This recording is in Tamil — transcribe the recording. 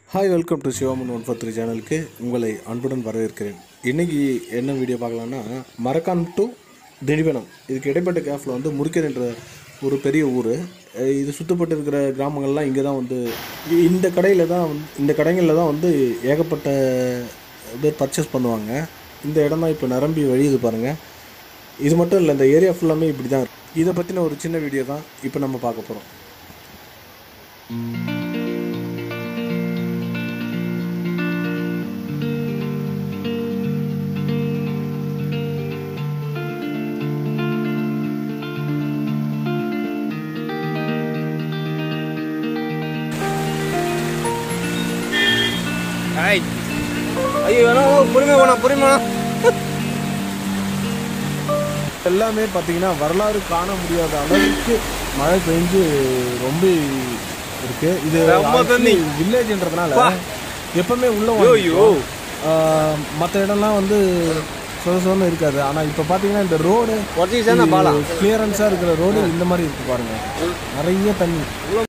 Hi welcome to Sivaman one four three சேனலுக்கு உங்களை அன்புடன் வரவேற்கிறேன் இன்றைக்கி என்ன வீடியோ பார்க்கலான்னா மரக்கான் டு திண்டிவனம் இதுக்கு இடைப்பட்ட கேஃபில் வந்து முருக்கர் என்ற ஒரு பெரிய ஊர் அஹ் இது சுத்தப்பட்டு இருக்கிற கிராமங்கள்லாம் இங்கே தான் வந்து இ- இந்த கடையில் தான் வந்து இந்த கடைகளில் தான் வந்து ஏகப்பட்ட பேர் பர்ச்சேஸ் பண்ணுவாங்க இந்த இடம் தான் இப்போ நிரம்பி வழியுது பாருங்கள் இது மட்டும் இல்லை இந்த ஏரியா ஃபுல்லாமே இப்படி தான் இருக்கு. இதை பற்றின ஒரு சின்ன வீடியோ தான் இப்போ நம்ம பார்க்க போகிறோம் ஐய் ஐயோ வேணாம் பொறுமை வேணாம் பொறுமை வேணாம் எல்லாமே பார்த்தீங்கன்னா வரலாறு காண முடியாத அளவுக்கு மழை பெஞ்சு ரொம்ப இருக்கு இது ரொம்ப தண்ணி. வில்லேஜ்ன்றதுனால பா. எப்பவுமே உள்ள ஐயோ. மற்ற இடம்லாம் வந்து சொத சொதன்னு இருக்காது ஆனால் இப்போ பார்த்தீங்கன்னா இந்த ரோடு குறைச்சி சேர்ந்தா பாலா கிளியரன்ஸாக இருக்கிற ரோடு இந்த மாதிரி இருக்கு பாருங்க நிறைய தண்ணி